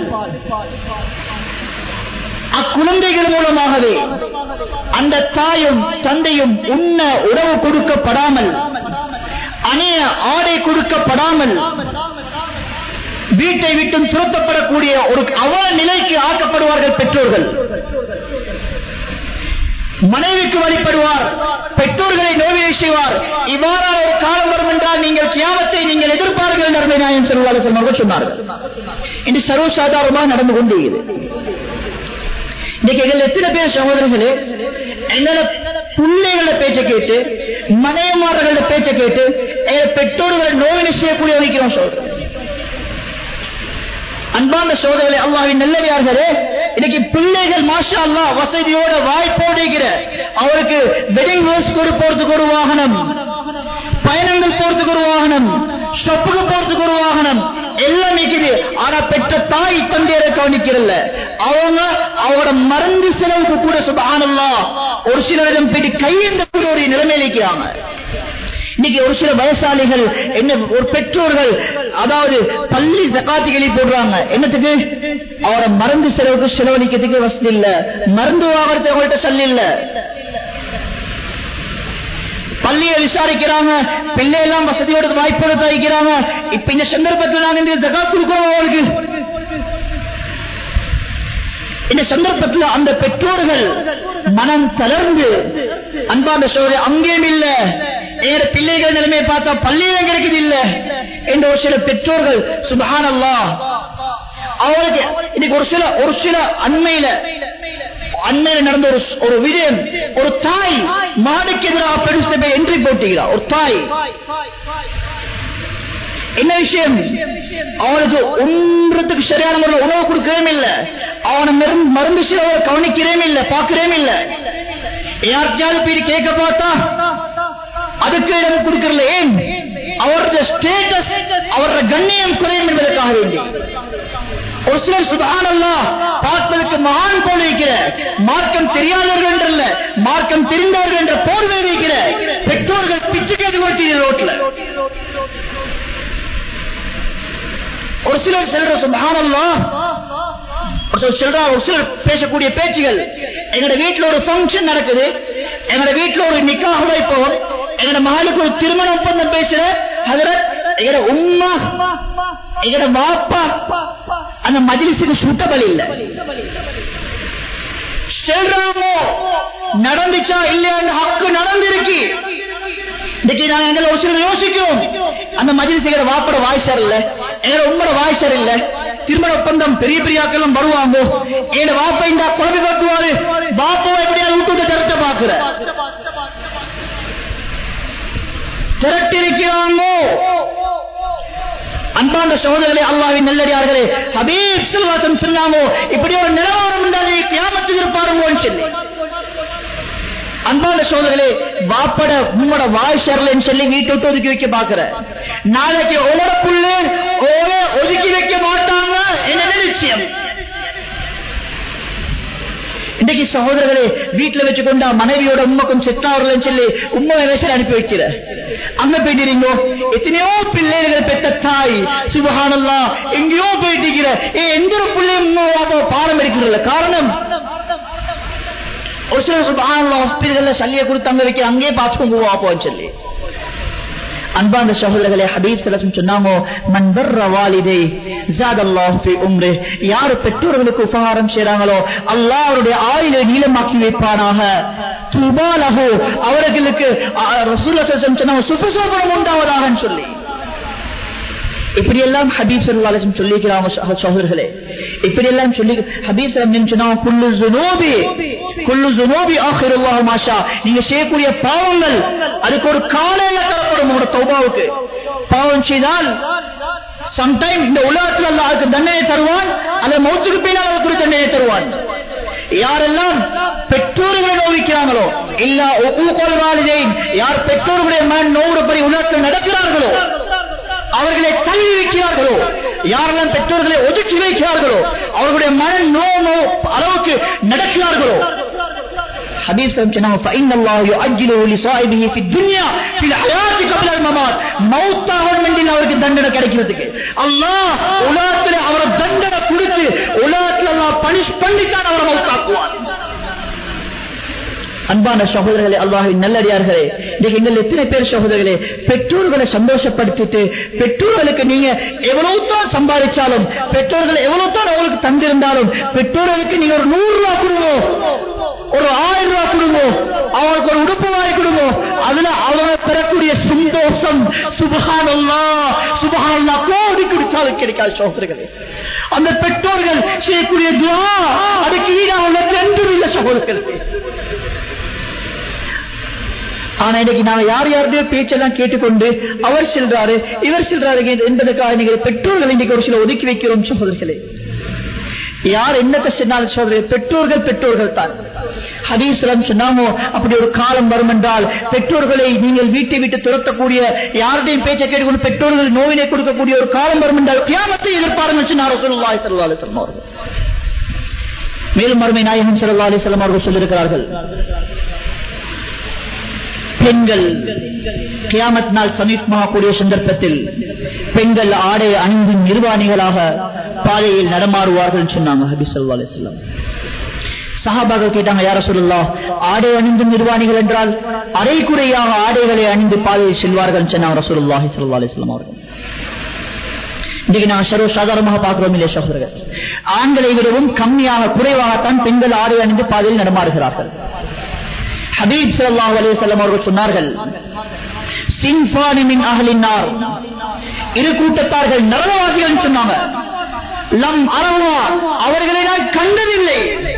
Speaker 1: அக்குழந்தைகள் மூலமாகவே அந்த தாயும் தந்தையும் உண்ண உணவு கொடுக்கப்படாமல் அணைய ஆடை கொடுக்கப்படாமல் வீட்டை விட்டும் துரத்தப்படக்கூடிய ஒரு அவல நிலைக்கு ஆக்கப்படுவார்கள் பெற்றோர்கள் மனைவிக்கு வழிபடுவார் பெற்றோர்களை நோயை செய்வார் இவ்வாறான ஒரு காலம் வரும் என்றால் நீங்கள் கியாமத்தை நீங்கள் எதிர்பார்கள் நன்மை நாயம் செல்வார்கள் சொன்னார்கள் இன்று சர்வசாதாரணமாக நடந்து கொண்டே இது இன்னைக்கு எங்கள் எத்தனை பேர் சகோதரர்களே எங்களை
Speaker 2: பிள்ளைகள பேச்ச கேட்டு மனையமார்கள பேச்ச கேட்டு எங்க பெற்றோர்களை நோவினை செய்யக்கூடிய வைக்கிறோம் சொல்றேன் அன்பான சோதனை அல்லாவின் நல்லவியார்களே இன்னைக்கு பிள்ளைகள் மாஷா அல்லா வசதியோட வாய்ப்போடுகிற அவருக்கு வெட்டிங் ஹவுஸ் போறதுக்கு ஒரு வாகனம் பயணங்கள் போறதுக்கு ஒரு வாகனம் ஷொப்புக்கு போறதுக்கு ஒரு வாகனம் எல்லாம் நிக்குது ஆனா பெற்ற தாய் தந்தையரை கவனிக்கிறல்ல அவங்க அவரோட மருந்து செலவுக்கு கூட சுபானல்லா ஒரு சிலரிடம் போயிட்டு கையெழுந்த ஒரு நிலைமையில இருக்கிறாங்க இன்னைக்கு ஒரு சில வயசாளிகள் என்ன ஒரு பெற்றோர்கள் அதாவது பள்ளி சக்காத்திகளை போடுறாங்க என்னத்துக்கு அவரை மருந்து செலவுக்கு செலவழிக்கிறதுக்கு வசதி இல்ல மருந்து வாங்குறது அவங்கள்ட்ட சொல்லி இல்ல பள்ளியை விசாரிக்கிறாங்க பிள்ளை எல்லாம் வசதியோட வாய்ப்போட தவிக்கிறாங்க இப்ப இந்த சந்தர்ப்பத்தில் நாங்க இந்த ஜகா கொடுக்கிறோம் அவங்களுக்கு இந்த சந்தர்ப்பத்தில் அந்த பெற்றோர்கள் மனம் தளர்ந்து அன்பான சோழ அங்கேயும் இல்ல வேற பிள்ளைகள் நிலைமையை பார்த்தா பள்ளியில கிடைக்குது இல்ல என்ற ஒரு சில பெற்றோர்கள் சுபஹானல்லா அவருக்கு இன்னைக்கு ஒரு சில ஒரு சில அண்மையில அண்மையில நடந்த ஒரு ஒரு விடயம் ஒரு தாய் மாடுக்கு எதிராக பெருசை என்ட்ரி போட்டுகிறார் ஒரு தாய் என்ன விஷயம் அவனுக்கு ஒன்றதுக்கு சரியான முறையில் உணவு கொடுக்கவே இல்லை அவனை மருந்து மருந்து சிலவை கவனிக்கிறேன் இல்லை பார்க்கிறேன் இல்லை யாருக்கையாவது போய் கேட்க பார்த்தா அதுக்கு இடம் கொடுக்கறல ஏன் அவரது ஸ்டேட்டஸ் அவரது கண்ணியம் குறையும் என்பதற்காக வேண்டி ஒரு சிலர் சுதானல்லா பார்ப்பதற்கு மகான் போல இருக்கிற மார்க்கம் தெரியாதவர்கள் என்றல்ல மார்க்கம் தெரிந்தவர்கள் என்ற போர்வை வைக்கிற பெற்றோர்கள் பிச்சு கேட்டு கொடுத்தீங்க ரோட்ல ஒரு சிலர் செல்ற சுபானல்லா ஒரு சிலர் சொல்றா ஒரு சிலர் பேசக்கூடிய பேச்சுகள் எங்களோட வீட்டுல ஒரு ஃபங்க்ஷன் நடக்குது எங்களோட வீட்டுல ஒரு நிக்காக வைப்போம் எங்களோட மகளுக்கு ஒரு திருமண ஒப்பந்தம் பேசுற ஹதரத் எங்களோட உம்மா எங்களோட வாப்பா அந்த மஜிலிசுக்கு சுட்டபலி இல்ல சொல்றாமோ நடந்துச்சா இல்லையா ஹக்கு நடந்திருக்கு இன்னைக்கு நாங்க எங்களை ஒரு சிலர் யோசிக்கிறோம் அந்த மஜிலிஸ் எங்களோட வாப்பட வாய் சரியில்ல எங்களோட உம்மோட வாய் சரியில்ல திருமண ஒப்பந்தம் பெரிய பெரிய ஆக்களும் வருவாங்க எங்க வாப்பா இந்த குழந்தை கட்டுவாரு வாப்பா எப்படியாவது விட்டு திரட்ட பாக்குற திரட்டிருக்கிறாங்கோ அன்பான சகோதரர்களே அல்லாவின் நல்லடியார்களே ஹபீப் செல்வாசம் சொன்னாமோ இப்படி ஒரு நிலவரம் உண்டாது கியாமத்தில் இருப்பாருங்கோன்னு சொல்லி அன்பான சோதர்களே வாப்பட உங்களோட வாய் சரலன்னு சொல்லி வீட்டை விட்டு ஒதுக்கி வைக்க பாக்குற நாளைக்கு ஒவ்வொரு புள்ளு ஒவ்வொரு ஒதுக்கி வைக்க மாட்டாங்க என்ன நிச்சயம் இன்னைக்கு சகோதரர்களே வீட்டுல வச்சு கொண்டா மனைவியோட உண்மைக்கும் செத்தாவர்கள் சொல்லி உண்மை வேசல் அனுப்பி வைக்கிற அங்க போயிட்டீங்க எத்தனையோ பிள்ளைகள் பெற்ற தாய் சுபகானல்லா எங்கேயோ போயிட்டு ஏ எந்த ஒரு பிள்ளையும் பாடம் எடுக்கிறதில்ல காரணம் ஒரு சில சுபகானல்லா ஹாஸ்பிட்டல்ல சல்லிய கொடுத்து அங்க வைக்க அங்கேயே பார்த்துக்கோங்க வாப்போன்னு சொல்லி அன்பார்ந்த சகோதரர்களே ஹபீப் சலசம் சொன்னாங்க மன்பர் வாலிதை உம்ரு யாரு பெற்றோர்களுக்கு உபகாரம் செய்றாங்களோ அல்லாஹ் அவருடைய ஆயுளை நீளமாக்கி வைப்பானாக துபாலகு அவர்களுக்கு ரசூல் சொன்னாங்க சுபசோபனம் உண்டாவதாக சொல்லி இப்படி எல்லாம் ஹபீப் சல்லாசம் சொல்லிக்கிறாங்க சகோதரர்களே இப்படி எல்லாம் சொல்லி ஹபீப் சலம் சொன்னாங்க குல்லு ஜுனோபி குல்லு ஜுனோபி ஆஹிருல்லாஹு மாஷா நீங்க செய்யக்கூடிய பாவங்கள் அதுக்கு ஒரு காலையில தரப்படும் உங்களோட தௌபாவுக்கு பாவம் செய்தால் சம்டைம் இந்த உலகத்தில் அல்ல அதுக்கு தண்டனை தருவான் அல்ல மௌத்துக்கு பின்னால் அதுக்கு தண்டனை தருவான் யாரெல்லாம் பெற்றோர்களை நோவிக்கிறாங்களோ இல்ல ஒப்புக்கொள்வாளிதை யார் பெற்றோர்களுடைய மன நோவுறபடி உலகத்தில் நடக்கிறார்களோ அவர்களை தள்ளி வைக்கிறார்களோ யாரெல்லாம் பெற்றோர்களை ஒதுக்கி வைக்கிறார்களோ அவர்களுடைய மன நோ நோ அளவுக்கு நடக்கிறார்களோ حديث كما فإن الله يؤجله لصائبه في الدنيا في الحياة قبل الممات மௌத்தாக வேண்டிய அவருக்கு தண்டனை கிடைக்கிறதுக்கு அல்லாஹ் உலகத்தில் அவரை தண்டனை கொடுத்து உலகத்தில் அல்லாஹ் பனிஷ் பண்ணித்தான் அவரை மௌத்தாக்குவார் அன்பான சகோதரர்களே அல்லாஹின் நல்லடியார்களே இன்னைக்கு எங்கள் எத்தனை பேர் சகோதரர்களே பெற்றோர்களை சந்தோஷப்படுத்திட்டு பெற்றோர்களுக்கு நீங்க எவ்வளவு தான் சம்பாதிச்சாலும் பெற்றோர்கள் எவ்வளவு தான் அவங்களுக்கு தந்திருந்தாலும் பெற்றோர்களுக்கு நீங்க ஒரு நூறு ரூபாய் கொடுங்க ஒரு ஆயிரம் ரூபாய் கொடுங்க அவங்களுக்கு ஒரு உடுப்பு வாங்கி கொடுங்க அதுல அவங்க பெறக்கூடிய சந்தோஷம் சுபகானல்லா சுபகானல்லா கோடி கொடுத்தாலும் கிடைக்காது சகோதரர்களே அந்த பெற்றோர்கள் செய்யக்கூடிய துவா அதுக்கு ஈடாக ரெண்டும் இல்லை சகோதரர்களே ஆனா இன்னைக்கு நாங்க யார் யாருடைய பேச்செல்லாம் கேட்டுக்கொண்டு அவர் செல்றாரு இவர் செல்றாரு என்பதற்காக நீங்கள் பெற்றோர்கள் இன்னைக்கு ஒரு சில ஒதுக்கி வைக்கிறோம் சகோதரர்களே யார் என்னத்தை சொன்னாலும் சொல்றது பெற்றோர்கள் பெற்றோர்கள் தான் ஹதீஸ்லம் சொன்னாமோ அப்படி ஒரு காலம் வரும் என்றால் பெற்றோர்களை நீங்கள் வீட்டை விட்டு துரத்தக்கூடிய யாருடையும் பேச்சை கேட்டுக்கொண்டு பெற்றோர்கள் நோயினை கொடுக்கக்கூடிய ஒரு காலம் வரும் என்றால் கியாமத்தை எதிர்பாருங்கள் சொன்னார் ரசூலுல்லாஹி ஸல்லல்லாஹு அலைஹி வஸல்லம் அவர்கள் மேலும் மறுமை நாயகம் ஸல்லல்லாஹு அலைஹி வஸல்லம் அவர்கள் சொல்லியிருக்கிறார்கள் பெண்கள் கியாமத் நாள் சமீபமாகக்கூடிய சந்தர்ப்பத்தில் பெண்கள் ஆடை அணிந்து நிர்வாணிகளாக பாதையில் நடமாறுவார்கள் சொன்னாங்க ஹபி சொல்லா அலிஸ்லாம் சஹாபாக்கள் கேட்டாங்க யார சொல்லலா ஆடை அணிந்தும் நிர்வாணிகள் என்றால் அரைக்குறையாக ஆடைகளை அணிந்து பாதையில் செல்வார்கள் சொன்னாங்க ரசூலுல்லாஹி ஸல்லல்லாஹு அலைஹி வஸல்லம் அவர்கள் இன்னைக்கு நான் சர்வ சாதாரணமாக பார்க்கிறோம் இல்லையா சகோதரர்கள் ஆண்களை விடவும் கம்மியாக குறைவாகத்தான் பெண்கள் ஆடை அணிந்து பாதையில் நடமாறுகிறார்கள் ஹபீப் ஸல்லல்லாஹு அலைஹி வஸல்லம் அவர்கள் சொன்னார்கள் சின்ஃபானி மின் அஹ்லின்னார் இரு கூட்டத்தார்கள் நரகவாசிகள் சொன்னாங்க லம் அரவா அவர்களை நான் கண்டதில்லை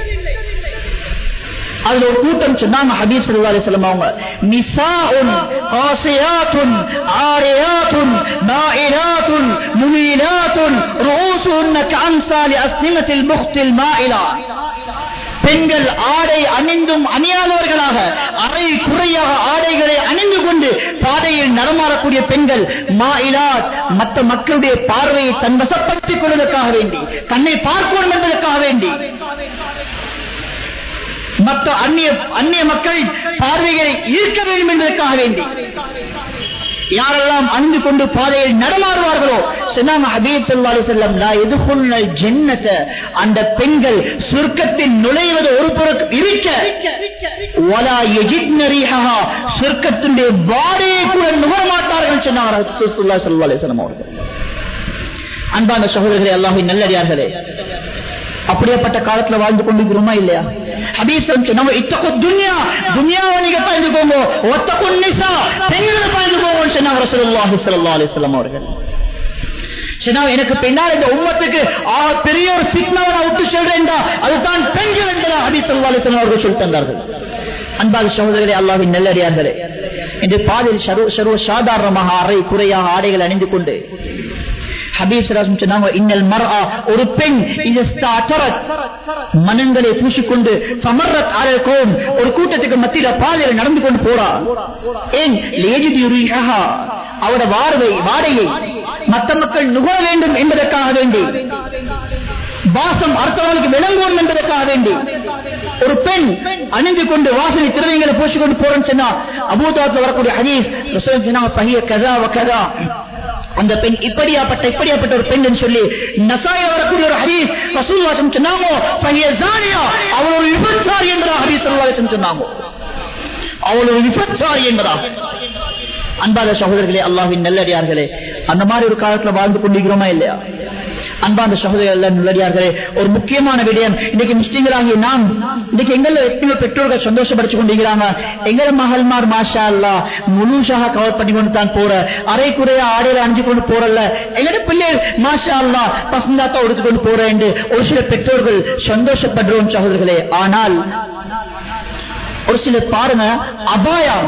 Speaker 2: அதுல ஒரு கூட்டம் சொன்னாங்க ஹபீஸ் ஸல்லல்லாஹு அலைஹி வஸல்லம் அவங்க நிசாஉன் காசியாத்துன் ஆரியாத்துன் நாயிலாத்துன் முமீலாத்துன் ரூசுன் கஅம்சாலி அஸ்னிமத்தில் புக்தில் மாயிலா பெண்கள் ஆடை அணிந்தும் அணியாதவர்களாக அரை குறையாக ஆடைகளை அணிந்து கொண்டு பாதையில் நடமாடக்கூடிய பெண்கள் மாயிலாத் மற்ற மக்களுடைய பார்வையை தன் வசப்படுத்திக் கொள்வதற்காக வேண்டி தன்னை பார்க்கணும் என்பதற்காக வேண்டி மற்ற அந்நிய அந்நிய மக்கள் பார்வைகளை ஈர்க்க வேண்டும் என்பதற்காக வேண்டி யாரெல்லாம் அணிந்து கொண்டு பாதையில் நடமாறுவார்களோ சொன்னாங்க ஹபீப் ஸல்லல்லாஹு அலைஹி வஸல்லம் லா யதுகுல்னல் ஜன்னத அந்த பெண்கள் சொர்க்கத்தில் நுழைவது ஒரு புறம் இருக்க வலா யஜித்ன ரீஹஹா சொர்க்கத்தினுடைய வாடையை கூட நுகர மாட்டார்கள் சொன்னாங்க ரசூலுல்லாஹி ஸல்லல்லாஹு அலைஹி வஸல்லம் அவர்கள் அன்பான சகோதரர்களே அல்லாஹ்வின் நல்லடியார்களே அப்படியேப்பட்ட காலத்துல வாழ்ந்து கொண்டிருக்கிறோமா இல்லையா ஹபீசம் சொன்ன இத்தகு துன்யா துன்யாவை நீங்க பயந்துக்கோங்க ஒத்தகு நிசா பெண்களை பயந்துக்கோங்க சொன்னாங்க ரசூலுல்லாஹி ஸல்லல்லாஹு அலைஹி வஸல்லம் அவர்கள் சொன்னாங்க எனக்கு பின்னால் இந்த உம்மத்துக்கு ஆக பெரிய ஒரு சிக்னாவை நான் விட்டு சொல்றேன் அதுதான் பெண்கள் என்பதா ஹபீஸ் ஸல்லல்லாஹு அலைஹி வஸல்லம் அவர்கள் சொல்லி தந்தார்கள் அன்பாக சகோதரர்களே அல்லாஹ்வின் நல்லடியார்களே இன்று பாதையில் சர்வ சர்வ சாதாரணமாக அறை குறையாக ஆடைகள் அணிந்து கொண்டு ஹபீப் சலாசம் சொன்னாங்க இன்னல் மர்ஆ ஒரு பெண் இது ஸ்தாத்தரத் மனங்களை பூசிக்கொண்டு சமர்ரத் அலல்கோம் ஒரு கூட்டத்துக்கு மத்தியில பாதையில் நடந்து கொண்டு போறா ஏன் லேஜித் யுரிஹா அவட வார்வை வாடையை மற்ற மக்கள் நுகர வேண்டும் என்பதற்காக வேண்டி வாசம் அடுத்தவர்களுக்கு விளங்குவோம் என்பதற்காக வேண்டி ஒரு பெண் அணிந்து கொண்டு வாசனை திரவியங்களை பூசிக்கொண்டு போறேன்னு சொன்னா அபூதாத்துல வரக்கூடிய ஹதீஸ் ரசூல் சொன்னாங்க பகிய கதா வகதா அந்த பெண் இப்படியாப்பட்ட இப்படியாப்பட்ட ஒரு பெண் என்று சொல்லி நசாய வரக்கூடிய ஒரு ஹரீஸ் ரசூல் வாசம் சொன்னாங்க பகிய ஜானியா அவள் ஒரு விபச்சாரி என்பதா ஹரீஸ் வாசம் சொன்னாங்க அவள் ஒரு விபச்சாரி என்பதா அன்பாத சகோதரர்களே அல்லாஹின் நல்லடியார்களே அந்த மாதிரி ஒரு காலத்துல வாழ்ந்து கொண்டிருக்கிறோமா இல்லையா அன்பாந்த சகோதரர்கள் நல்லடியார்களே ஒரு முக்கியமான விடயம் இன்னைக்கு முஸ்லீம்களாகிய நாம் இன்னைக்கு எங்கள எத்தனையோ பெற்றோர்கள் சந்தோஷப்படுத்திக் கொண்டிருக்கிறாங்க எங்கள மகள்மார் மாஷா அல்லா முழுசாக கவர் பண்ணி கொண்டு தான் போற அரை குறைய ஆடையில அணிஞ்சு கொண்டு போறல எங்களோட பிள்ளைகள் மாஷா அல்லா பசந்தாத்தா உடுத்துக்கொண்டு போறேன் ஒரு சில பெற்றோர்கள் சந்தோஷப்படுறோம் சகோதரர்களே ஆனால் ஒரு சிலர் பாருங்க அபாயா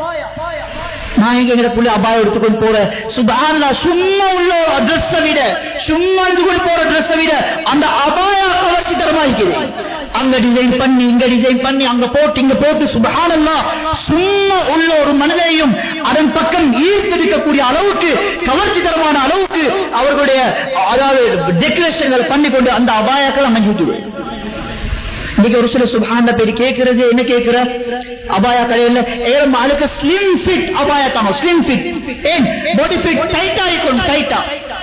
Speaker 2: நான் எங்க எங்க புள்ளி அபாயம் எடுத்துக்கொண்டு போறேன் சுபான்லா சும்மா உள்ள ட்ரெஸ் விட சும்மா எடுத்துக்கொண்டு போற ட்ரெஸ் விட அந்த அபாயா கவர்ச்சி தரமா இருக்குது அங்க டிசைன் பண்ணி இங்க டிசைன் பண்ணி அங்க போட்டு இங்க போட்டு சுபஹானல்லா சும்மா உள்ள ஒரு மனிதனையும் அதன் பக்கம் ஈர்த்தெடுக்கக்கூடிய அளவுக்கு கவர்ச்சி தரமான அளவுக்கு அவர்களுடைய அதாவது டெக்கரேஷன்களை பண்ணி கொண்டு அந்த அபாயாக்கள் அமைஞ்சிட்டு இன்னைக்கு ஒரு சில சுபான பேர் கேட்கறது என்ன கேட்கிற அபாயா கடையில் ஏழம் ஆளுக்கு ஸ்லிம் ஃபிட் அபாயா தாங்க ஸ்லிம் ஃபிட் ஏன் பாடி ஃபிட் டைட்டா இருக்கும் டைட்டா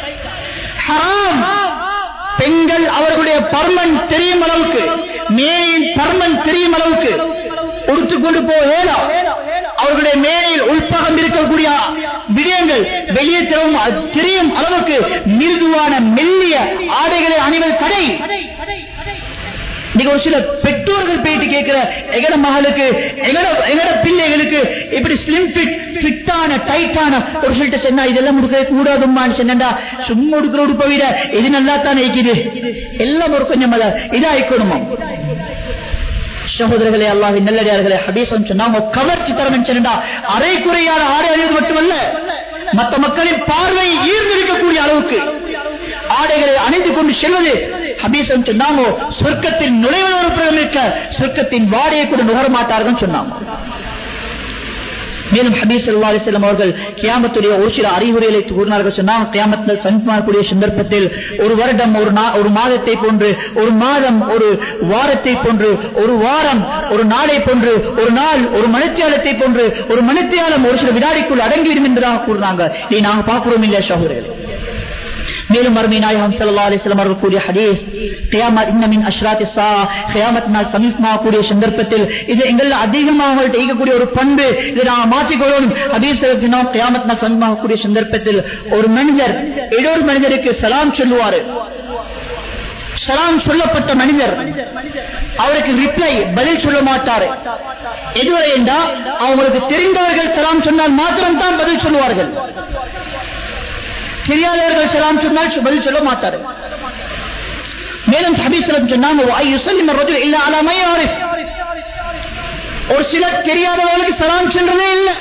Speaker 2: ஹராம் பெண்கள் அவர்களுடைய பர்மன் தெரியும் அளவுக்கு மேயின் பர்மன் தெரியும் அளவுக்கு உடுத்துக்கொண்டு போகலா அவர்களுடைய மேலையில் உள்பகம் இருக்கக்கூடிய விடயங்கள் வெளியே தெரியும் தெரியும் அளவுக்கு மிருதுவான மெல்லிய ஆடைகளை அணிவது தடை இன்னைக்கு ஒரு சில பெற்றோர்கள் போயிட்டு கேட்கிற எங்கட மகளுக்கு எங்கட எங்கட பிள்ளைகளுக்கு இப்படி ஸ்லிம் ஃபிட் ஃபிட்டான டைட்டான ஒரு சில சொன்னா இதெல்லாம் முடுக்க கூடாதும்மான்னு சொன்னா சும்மா உடுக்கிற உடுப்ப விட இது நல்லா தான் இருக்குது எல்லாம் ஒரு கொஞ்சம் இதா இருக்கணுமா சகோதரர்களே அல்லாஹின் நல்லடியார்களே ஹபீசம் சொன்னாங்க கவர்ச்சி தரம் சொன்னா அரை குறையான ஆடை அணிவது மட்டுமல்ல மற்ற மக்களின் பார்வை ஈர்ந்திருக்கக்கூடிய அளவுக்கு ஆடைகளை அணிந்து கொண்டு செல்வது ஹபீசம் சொன்னாங்க சொர்க்கத்தில் நுழைவதற்கு இருக்க சொர்க்கத்தின் வாடையை கூட நுகர மாட்டார்கள் சொன்னாங்க மேலும் ஹபீஸ் அல்லா அலிஸ்லாம் அவர்கள் கியாமத்துடைய ஒரு சில அறிவுரைகளை கூறினார்கள் சொன்னால் கியாமத்தில் சந்திக்கக்கூடிய சந்தர்ப்பத்தில் ஒரு வருடம் ஒரு நா- ஒரு மாதத்தை போன்று ஒரு மாதம் ஒரு வாரத்தை போன்று ஒரு வாரம் ஒரு நாளை போன்று ஒரு நாள் ஒரு மணித்தியாலத்தை போன்று ஒரு மணித்தியாலம் ஒரு சில வினாடிக்குள் அடங்கிவிடும் என்பதாக கூறினாங்க நீ நாங்க பார்க்கிறோம் இல்லையா சகோதரர்களே மேலும் மறுமை நாயகம் ஸல்லல்லாஹு அலைஹி வஸல்லம் அவர்கள் கூறிய ஹதீஸ் கியாமத் இன்ன மின் அஷ்ராத்தி ஸா கியாமத் நாள் சமீபமாகக்கூடிய சந்தர்ப்பத்தில் இது எங்கள் அதிகமாக செய்யக்கூடிய ஒரு பண்பு இதை நாம் மாற்றிக்கொள்ளணும் ஹதீஸ் நாம் கியாமத் நாள் சமீபமாகக்கூடிய சந்தர்ப்பத்தில் ஒரு மனிதர் ஏதொரு மனிதருக்கு சலாம் சொல்லுவாரு சலாம் சொல்லப்பட்ட மனிதர் அவருக்கு ரிப்ளை பதில் சொல்ல மாட்டாரு எதுவரை என்றால் அவங்களுக்கு தெரிந்தவர்கள் சலாம் சொன்னால் மாத்திரம்தான் பதில் சொல்லுவார்கள் தெரியாதவர்கள் சலாம் சொன்னால் பதில் சொல்ல மாட்டாரு மேலும் ஹபீஸ்லம் சொன்னாங்க "வ ஐயுஸல்லிம الرجل إلا على ما يعرف." ஒரு சிலர் தெரியாதவர்களுக்கு சலாம் சென்றதே இல்லை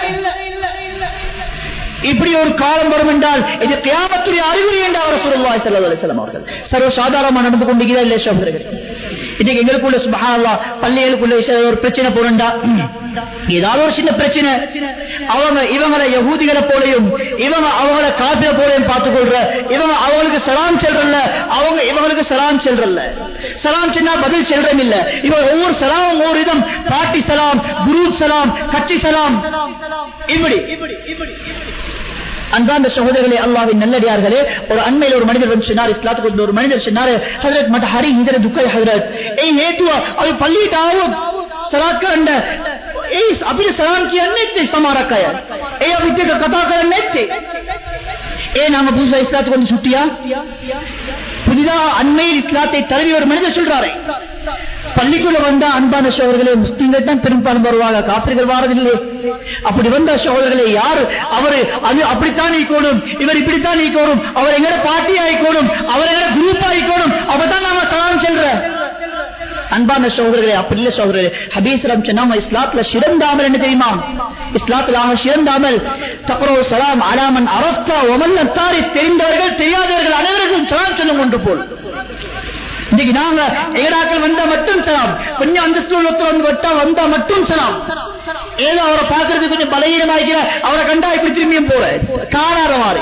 Speaker 2: இப்படி ஒரு காலம் வரும் என்றால் இது கியாமத்துடைய அறிகுறி என்று அவர் சொல்லுவாய் செல்லம் அவர்கள் சர்வ சாதாரணமா நடந்து கொண்டிருக்கிறா இல்லையா சகோதரர்கள் இன்னைக்கு எங்களுக்குள்ள சுபஹானல்லா பள்ளிகளுக்குள்ள சில ஒரு பிரச்சனை போறண்டா ஏதாவது ஒரு சின்ன பிரச்சனை அவங்க இவங்களை யகூதிகளை போலையும் இவங்க அவங்கள காப்பில போலையும் பார்த்துக் கொள்ற இவங்க அவங்களுக்கு சலாம் செல்றல்ல அவங்க இவங்களுக்கு சலாம் செல்றல்ல சலாம் சொன்னா பதில் செல்றம் இல்ல இவங்க ஒவ்வொரு சலாம் ஒவ்வொரு விதம் பாட்டி சலாம் குரு சலாம் கட்சி சலாம் இப்படி அன்பார்ந்த சகோதரர்களே அல்லாவின் நல்லடியார்களே ஒரு அண்மையில் ஒரு மனிதர் வந்து சொன்னார் இஸ்லாத்துக்கு வந்து ஒரு மனிதர் சொன்னார் ஹஜரத் மத ஹரி இந்திர துக்கை ஹஜரத் ஏய் நேத்துவா அது பள்ளிட்டு ஆகும் सलाद का अंडा ए अभी सलाम किया नहीं थे हमारा कया ए अभी तक कथा कर नहीं थे ஏ நாங்க புதுசா இஸ்லாத்துக்கு வந்து சுட்டியா புதிதா அண்மையில் இஸ்லாத்தை தழுவி ஒரு மனிதர் சொல்றாரு பள்ளிக்குள்ள வந்தா அன்பான சோழர்களே முஸ்லீம்கள் தான் பெரும்பாலும் வருவாங்க காப்பிர்கள் வாரதில்லை அப்படி வந்த சோழர்களே யாரு அவரு அது அப்படித்தான் நீக்கணும் இவர் இப்படித்தான் நீக்கணும் அவர் எங்கட பாட்டி ஆயிக்கணும் அவர் எங்கட குரூப் ஆயிக்கணும் அப்பதான் நாம சலாம் செல்ற அன்பான சோதரர்களே அப்படி இல்ல சோதரர்களே ஹபீஸ்லம் சொன்னாம இஸ்லாத்துல சிறந்தாமல் என்ன தெரியுமா இஸ்லாத்துல ஆக சிறந்தாமல் தக்ரோ சலாம் அலாமன் அரஸ்தா ஒமல்ல தாரி தெரிந்தவர்கள் தெரியாதவர்கள் அனைவருக்கும் சலாம் சொல்லும் ஒன்று போல் இன்னைக்கு நாங்க எங்கடாக்கள் வந்தா மட்டும் சலாம் கொஞ்சம் அந்தஸ்து உள்ளத்துல வந்து வட்டா வந்தா மட்டும் சலாம் ஏதோ அவரை பாக்குறது கொஞ்சம் பலகீனமாகிற அவரை கண்டா இப்படி திரும்பியும் போற காணாத மாதிரி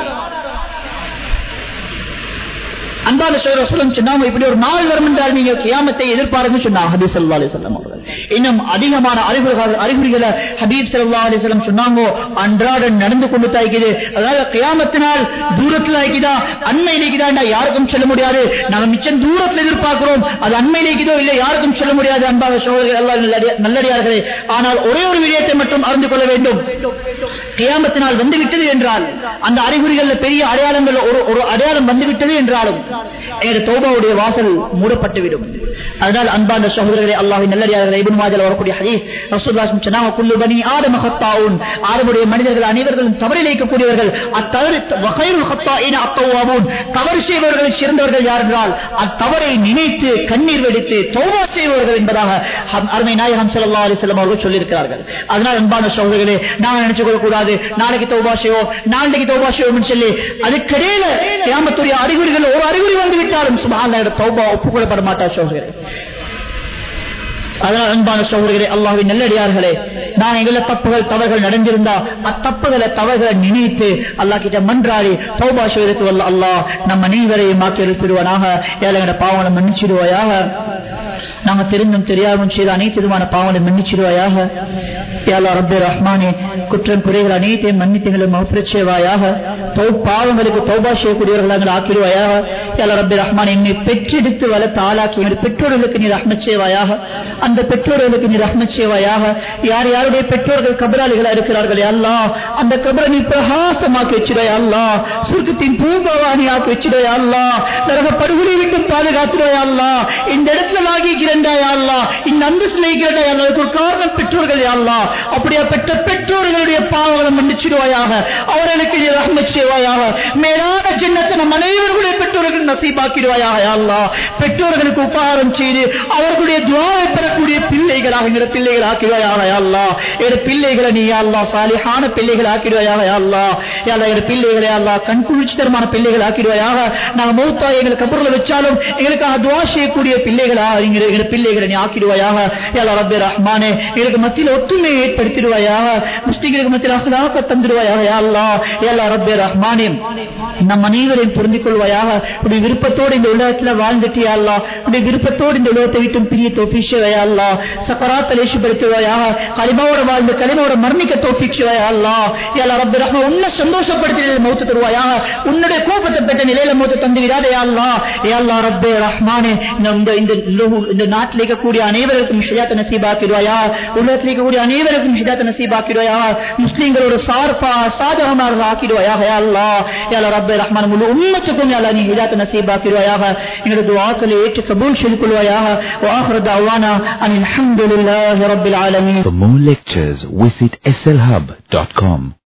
Speaker 2: அன்பான சொல்லம் சொன்னாங்க இப்படி ஒரு நாள் வரும் என்றால் நீங்க கியாமத்தை எதிர்பாருன்னு சொன்னாங்க ஹபீப் சல்லா அலிசல்லம் அவர்கள் இன்னும் அதிகமான அறிகுறிகள் அறிகுறிகளை ஹபீப் சல்லா அலிசல்லம் சொன்னாங்க அன்றாட நடந்து கொண்டு தாய்க்குது அதாவது கியாமத்தினால் தூரத்தில் ஆகிதா அண்மையில் இருக்குதா யாருக்கும் சொல்ல முடியாது நாங்க மிச்சம் தூரத்தில் எதிர்பார்க்கிறோம் அது அண்மையில் இருக்குதோ இல்லை யாருக்கும் சொல்ல முடியாது அன்பாக சோழர்கள் எல்லாம் நல்லடியா- நல்லடியார்களே ஆனால் ஒரே ஒரு விடயத்தை மட்டும் அறிந்து கொள்ள வேண்டும் கியாமத்தினால் வந்து விட்டது என்றால் அந்த அறிகுறிகள் பெரிய அடையாளங்கள் ஒரு ஒரு அடையாளம் வந்து விட்டது என்றாலும் எங்களுடைய தௌபாவுடைய வாசல் மூடப்பட்டுவிடும் அதனால் அன்பான சகோதரர்களே அல்லாஹின் நல்லடியார்களே இப்னு மாஜால வரக்கூடிய ஹதீஸ் ரசூலுல்லாஹி சொன்னாங்க குல்லு பனி ஆதம ஹத்தாவுன் ஆதமுடைய மனிதர்கள் அனைவர்களும் தவறிழைக்கக்கூடியவர்கள் அத்தவறு வகைருல் ஹத்தாயின அத்தவாவும் தவறு செய்பவர்களில் சிறந்தவர்கள் யார் என்றால் அத்தவறை நினைத்து கண்ணீர் வெடித்து தௌபா செய்பவர்கள் என்பதாக ஹம்- அருமை நாயகம் ஸல்லல்லாஹு அலைஹி வஸல்லம் அவர்கள் சொல்லியிருக்கிறார்கள் அதனால் அன்பான சகோதரர்களே நான் நினைச்சு கொள்ள கூடாது நாளைக்கு தௌபா செய்வோம் நாளைக்கு தௌபா செய்வோம் சொல்லி அதுக்கிடையில கியாமத்துடைய அறிகுறிகள் ஒரு அறிகுறி வந்து விட்டாலும் சுபஹானல்லாஹ் தௌபா ஒப்புக்கொள்ளப்பட மாட்டார் சகோதரர்களே அதனால் அன்பான சகோதரர்களே அல்லாஹ்வின் நல்லடியார்களே நான் எங்கள தப்புகள் தவறுகள் நடந்திருந்தா அத்தப்புகளை தவறுகளை நினைத்து அல்லாஹ் கிட்ட மன்றாடி தௌபா செய்வதற்கு வல்ல அல்லாஹ் நம்ம நீவரையும் மாற்றி எழுப்பிடுவானாக ஏழையோட பாவனை மன்னிச்சிடுவாயாக நாங்க தெரிந்தும் தெரியாமல் செய்த அனைத்து விதமான பாவனை மன்னிச்சிடுவாயாக யாழ்லா ரப்பே ரஹ்மானே குற்றம் குறைகள் அனைத்தையும் மன்னித்துகளும் மகப்பிரச்சேவாயாக பாவங்களுக்கு தௌபா செய்யக்கூடியவர்கள் ஆக்கிடுவாயாக யாழ்லா ரப்பே ரஹ்மான் என்னை பெற்றெடுத்து வளர்த்து ஆளாக்கி என்னுடைய பெற்றோர்களுக்கு நீ ரஹ்மத் செய்வாயாக அந்த பெற்றோர்களுக்கு நீ ரஹ்மத் செய்வாயாக யார் யாருடைய பெற்றோர்கள் கபராளிகளா இருக்கிறார்கள் அல்லா அந்த கபரை நீ பிரகாசமாக்கி வச்சிருவாய் அல்லா சுருக்கத்தின் பூம்பவாணி ஆக்கி வச்சிருவாய் அல்லா நரக படுகொலை விட்டு பாதுகாத்துருவாய் அல்லா இந்த இடத்துல வாங்கி கிரண்டாய் அல்லா இந்த அந்தஸ்துல கிரண்டாய் அல்லா அதுக்கு ஒரு காரணம் பெற்றோர்கள் அல்லா அப்படியா பெற்ற பெற்றோர்களுடைய பாவங்களை மன்னிச்சிடுவாயாக அவர்களுக்கு நீ ரஹ்மத் செய்வாயாக மேலான சின்னத்தை நம் அனைவர்களுடைய பெற்றோர்கள் நசீபாக்கிடுவாயாக யா அல்லாஹ் பெற்றோர்களுக்கு உபகாரம் செய்து அவர்களுடைய துவாவை பெறக்கூடிய பிள்ளைகளாக எங்களோட பிள்ளைகள் ஆக்கிடுவாயாக யா அல்லாஹ் எங்களோட பிள்ளைகளை நீ யா அல்லாஹ் சாலிஹான பிள்ளைகள் ஆக்கிடுவாயாக யா அல்லாஹ் யா அல்லாஹ் எங்களோட பிள்ளைகளை யா அல்லாஹ் கண் குளிர்ச்சிதரமான பிள்ளைகள் ஆக்கிடுவாயாக நாங்க மௌத்தா எங்களுக்கு கபூர்ல வச்சாலும் எங்களுக்காக துவா செய்யக்கூடிய பிள்ளைகளா எங்க எங்க பிள்ளைகளை நீ ஆக்கிடுவாயாக யா அல்லாஹ் ரப்பே ரஹ்மானே எங்களுக்கு மத்தியில் ஒற்றுமையை ஏற்படுத்திடுவாயாக முஸ்லிம்களுக்கு மத்தியில் அகலாக தந்துடுவாயாக யா அல்லாஹ் யா அல்லாஹ் ரப்பே ரஹ்மானே நம் அனைவரையும் புரிந்து கொள்வாயாக உடைய விருப்பத்தோடு இந்த உலகத்துல வாழ்ந்துட்டு யா அல்லாஹ் உடைய விருப்பத்தோடு இந்த உலகத்தை விட்டும் பிரிய தோப்பிஷயா அல்லாஹ் சக்கராத் லேசுபடுத்துவாயாக களிமாவோட வாழ்ந்து களிமாவோட மரணிக்க தோப்பிச்சுவாயா அல்லாஹ் யா அல்லாஹ் ரப்பே ரஹ்மான் உன்னை சந்தோஷப்படுத்தி மௌத்து தருவாயாக உன்னுடைய கோபத்தை பெற்ற நிலையில மௌத்து தந்து விடாதே யா அல்லாஹ் யா அல்லாஹ் ரப்பே ரஹ்மானே இந்த இந்த லோகு- இந்த நாட்டில் இருக்கக்கூடிய அனைவருக்கும் ஹிதாத்த நசீபாக்கிடுவாயா உலகத்தில் இருக்கக்கூடிய அனைவருக்கும் ஹிதாத்த நசீபாக்கிடுவாயா முஸ்லிம்களோட சார்பா சாதகமாக ஆக்கிடுவாயாக யா அல்லாஹ் யா அல்லாஹ் ரப்பே ரஹ்மான் முழு உம்மத்துக்கும் யா அல்லாஹ் நீ ஹிதாத்த நசீபாக்கிடுவாயாக எங்களோட துஆக்களை ஏற்று கபூல் செய்து கொள்வாயாக وآخر دعوانا أن الحمد لله رب العالمين
Speaker 3: For more lectures, visit slhub.com.